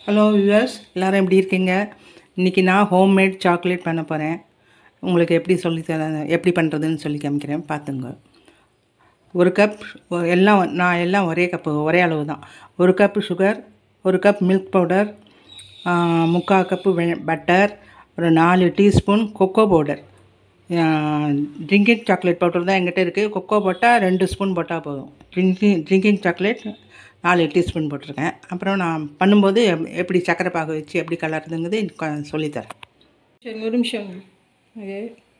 hello viewers எல்லோரும் எப்படி இருக்கீங்க இன்றைக்கி நான் ஹோம்மேட் சாக்லேட் பண்ண போகிறேன் உங்களுக்கு எப்படி சொல்லி தர எப்படி பண்ணுறதுன்னு சொல்லி காமிக்கிறேன் பார்த்துங்க ஒரு கப் ஒ- எல்லாம் நான் எல்லாம் ஒரே கப்பு ஒரே அளவு தான் ஒரு கப்பு சுகர் ஒரு கப் மில்க் பவுடர் முக்கால் கப்பு பட்டர் ஒரு நாலு teaspoon cocoa powder drinking chocolate powder தான் எங்கிட்ட இருக்குது கொக்கோ போட்டால் ரெண்டு ஸ்பூன் போட்டால் போதும் ட்ரிங்கிங் ட்ரிங்கிங் சாக்லேட் நாலு டீஸ்பூன் போட்டிருக்கேன் அப்புறம் நான் பண்ணும்போது எப்- எப்படி சக்கரை பாகு வச்சு எப்படி கலருதுங்கிறது கொ- சொல்லித்தரேன் சரி ஒரு நிமிஷம் அது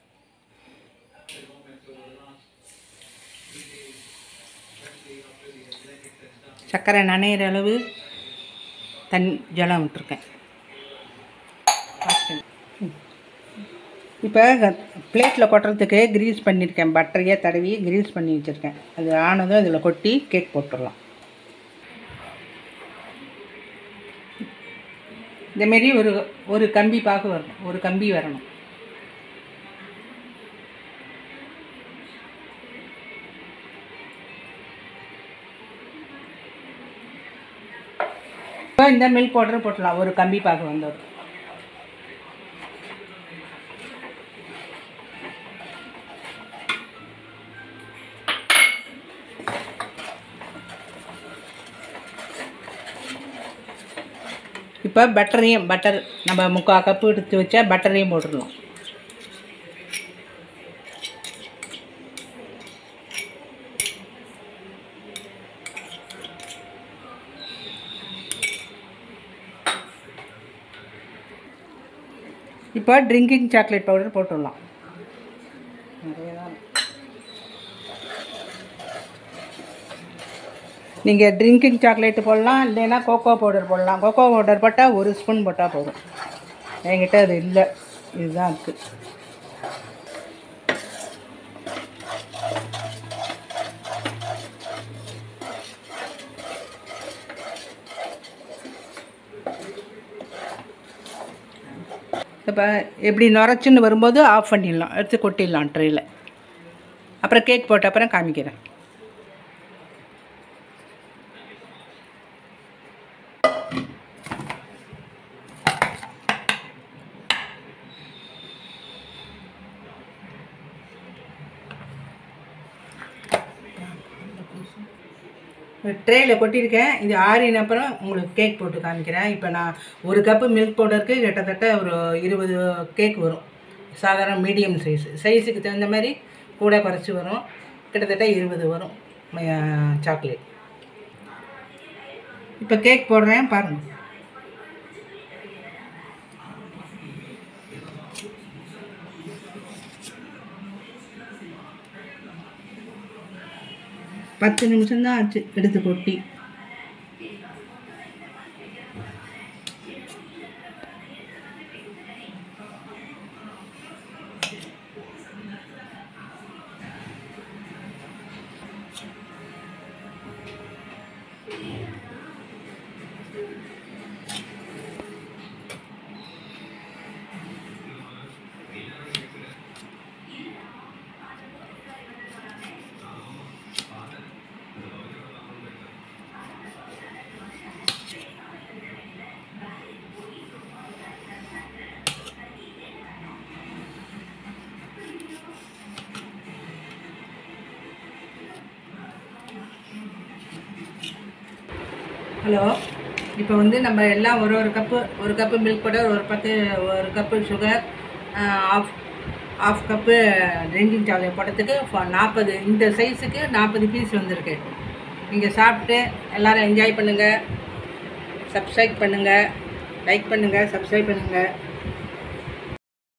சர்க்கரை நனையிற அளவு தண்ணி ஜலம் விட்டுருக்கேன் இப்போ பிளேட்டில் கொட்டுறதுக்கு கிரீஸ் பண்ணியிருக்கேன் பட்டரையே தடவி கிரீஸ் பண்ணி வச்சுருக்கேன் அது ஆனதும் இதில் கொட்டி கேக் போட்டுடலாம் இதமாரி ஒரு ஒரு கம்பி பாகு வரணும் ஒரு கம்பி வரணும் இப்போ இந்த மில்க் பவுடர் போட்டுடலாம் ஒரு கம்பி பாகு வந்தது இப்போ பட்டரையும் பட்டர் நம்ம முக்கால் கப்பு எடுத்து வச்சா பட்டரையும் போட்டுடலாம் இப்போ ட்ரிங்கிங் சாக்லேட் பவுடர் போட்டுடலாம் நீங்கள் ட்ரிங்கிங் சாக்லேட் போடலாம் இல்லைன்னா கோகோ பவுடர் போடலாம் கோகோ பவுடர் போட்டால் ஒரு ஸ்பூன் போட்டால் போதும் என்கிட்ட அது இல்லை இதுதான் இருக்குது இப்போ எப்படி நுரைச்சின்னு வரும்போது ஆஃப் பண்ணிடலாம் எடுத்து கொட்டிடலாம் ட்ரேயில் அப்புறம் கேக் போட்ட அப்புறம் காமிக்கிறேன் ட்ரேயில் கொட்டியிருக்கேன் இது ஆறின அப்புறம் உங்களுக்கு கேக் போட்டு காமிக்கிறேன் இப்போ நான் ஒரு கப்பு மில்க் பவுடருக்கு கிட்டத்தட்ட ஒரு இருபது கேக் வரும் சாதாரண மீடியம் சைஸ் சைஸுக்கு தகுந்த மாதிரி கூட குறைச்சி வரும் கிட்டத்தட்ட இருபது வரும் சாக்லேட் இப்போ கேக் போடுறேன் பாருங்கள் பத்து நிமிஷம்தான் ஆச்சு எடுத்து கொட்டி ஹலோ இப்போ வந்து நம்ம எல்லாம் ஒரு ஒரு கப்பு ஒரு கப்பு மில்க் பவுடர் ஒரு பத்து ஒரு cup sugar half half cup drinking chocolate போட்டதுக்கு நாற்பது இந்த சைஸுக்கு நாற்பது பீஸ் வந்திருக்கு நீங்கள் சாப்பிட்டு எல்லோரும் என்ஜாய் பண்ணுங்கள் சப்ஸ்கிரைப் பண்ணுங்கள் லைக் பண்ணுங்கள் சப்ஸ்கிரைப் பண்ணுங்கள்